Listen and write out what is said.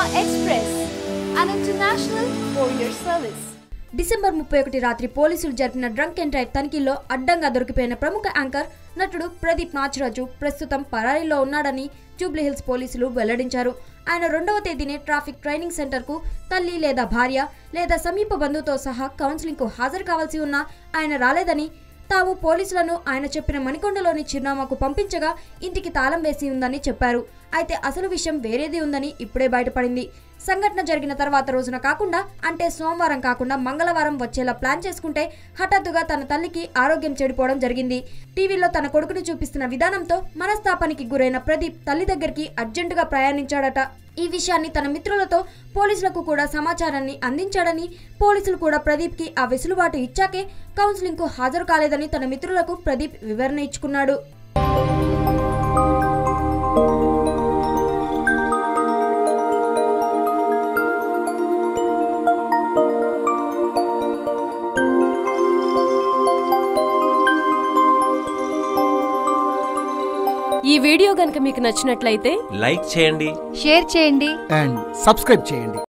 Express, an international courier service. December ముప్పై ఒకటి రాత్రి పోలీసులు జరిపిన డ్రంక్ అండ్ డ్రైవ్ తనిఖీల్లో అడ్డంగా దొరికిపోయిన ప్రముఖ యాంకర్ నటుడు ప్రదీప్ నాచరాజు ప్రస్తుతం పరారీలో ఉన్నాడని జూబ్లీహిల్స్ పోలీసులు వెల్లడించారు ఆయన రెండవ తేదీనే ట్రాఫిక్ ట్రైనింగ్ సెంటర్కు తల్లి లేదా భార్య లేదా సమీప బంధువుతో సహా కౌన్సిలింగ్కు హాజరు కావాల్సి ఉన్నా ఆయన రాలేదని తాము పోలీసులను ఆయన చెప్పిన మణికొండలోని చిరునామాకు పంపించగా ఇంటికి తాళం వేసి ఉందని చెప్పారు అయితే అసలు విషయం వేరేది ఉందని ఇప్పుడే బయటపడింది సంఘటన జరిగిన తర్వాత రోజున కాకుండా అంటే సోమవారం కాకుండా మంగళవారం వచ్చేలా ప్లాన్ చేసుకుంటే హఠాత్తుగా తన తల్లికి ఆరోగ్యం చెడిపోవడం జరిగింది టీవీలో తన కొడుకుని చూపిస్తున్న విధానంతో మనస్తాపానికి గురైన ప్రదీప్ తల్లి దగ్గరికి అర్జెంటుగా ప్రయాణించాడట ఈ విషయాన్ని తన మిత్రులతో పోలీసులకు కూడా సమాచారాన్ని అందించాడని పోలీసులు కూడా ప్రదీప్కి ఆ వెసులుబాటు ఇచ్చాకే కౌన్సిలింగ్కు హాజరు కాలేదని తన మిత్రులకు ప్రదీప్ వివరణ ఇచ్చుకున్నాడు ఈ వీడియో గనుక మీకు నచ్చినట్లయితే లైక్ చేయండి షేర్ చేయండి అండ్ సబ్స్క్రైబ్ చేయండి